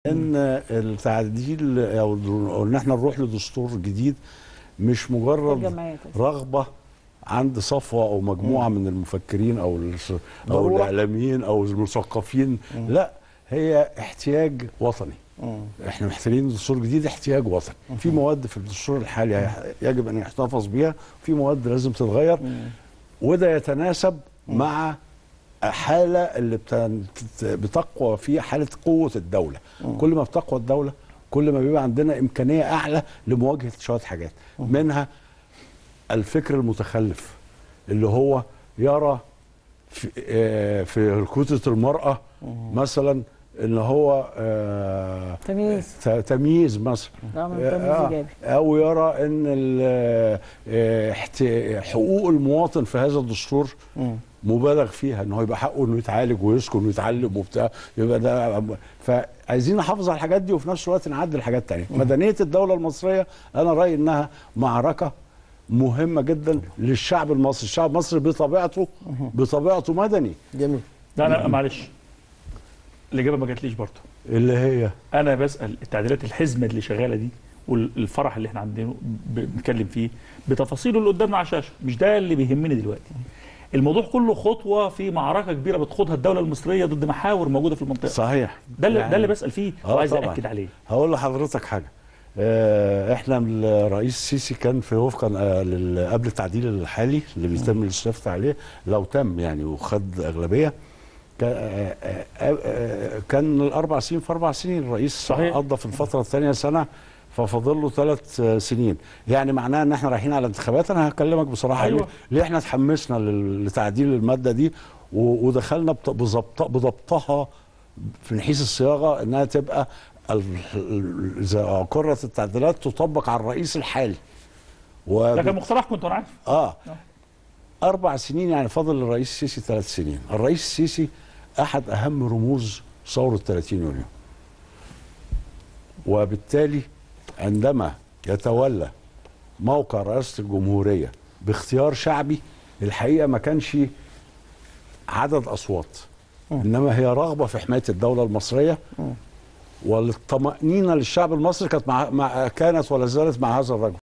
ان التعديل او أو ان احنا نروح لدستور جديد مش مجرد الجمعيات. رغبه عند صفوه او مجموعه من المفكرين او الس- او ضرورة. الاعلاميين او المثقفين لا هي احتياج وطني احنا محتاجين دستور جديد احتياج وطني في مواد في الدستور الحالي هيح- يجب ان يحتفظ بيها في مواد لازم تتغير وده يتناسب مع حاله اللي بتن- بتقوى فيه حاله قوه الدوله كل ما بتقوى الدوله كل ما بيبقى عندنا امكانيه اعلى لمواجهه شويه حاجات منها الفكر المتخلف اللي هو يرى في, آه، في كوتة المرأة مثلا ان هو آه، تمييز. ت- تمييز مثلا لا، من آه، تمييز آه، إيجابي. او يرى ان ال- آه، احت- حقوق المواطن في هذا الدستور مبالغ فيها ان هو يبقى حقه انه يتعالج ويسكن ويتعلم وبتاع يبقى ده فعايزين نحافظ على الحاجات دي وفي نفس الوقت نعدل حاجات تانية مدنيه الدوله المصريه انا رايي انها معركه مهمه جدا للشعب المصري الشعب المصري بطبيعته بطبيعته مدني جميل لا لا معلش الاجابه ما جاتليش برضه اللي هي انا بسال التعديلات الحزمه اللي شغاله دي والفرح اللي احنا عندنا بنتكلم فيه بتفاصيله اللي قدامنا على الشاشه مش ده اللي بيهمني دلوقتي الموضوع كله خطوه في معركه كبيره بتخوضها الدوله المصريه ضد محاور موجوده في المنطقه صحيح ده اللي يعني- ده اللي بسال فيه آه وعايز طبعاً. اكد عليه هقول لحضرتك حاجه آه، احنا من الرئيس السيسي كان في وفقا آه، لل- قبل التعديل الحالي اللي بيتم الاستفتاء عليه لو تم يعني وخد اغلبيه كان آه، آه، آه، كان الاربع سنين في اربع سنين الرئيس صحيح. قضى في الفتره الثانيه سنه ففاضل له ثلاث سنين يعني معناها ان احنا رايحين على انتخابات انا هكلمك بصراحه أيوة. ليه, ليه احنا اتحمسنا لل- لتعديل الماده دي و- ودخلنا بط- بظبط- بضبطها في حيث الصياغه انها تبقى ال- ال- اذا اقرت التعديلات تطبق على الرئيس الحالي و ده كان مقترحكم انتوا انا عارف اه اربع سنين يعني فاضل للرئيس السيسي ثلاث سنين الرئيس السيسي احد اهم رموز ثوره 30 يونيو وبالتالي عندما يتولى موقع رئاسه الجمهوريه باختيار شعبي الحقيقه ما كانش عدد اصوات انما هي رغبه في حمايه الدوله المصريه والطمانينه للشعب المصري كانت مع, مع كانت ولا زالت مع هذا الرجل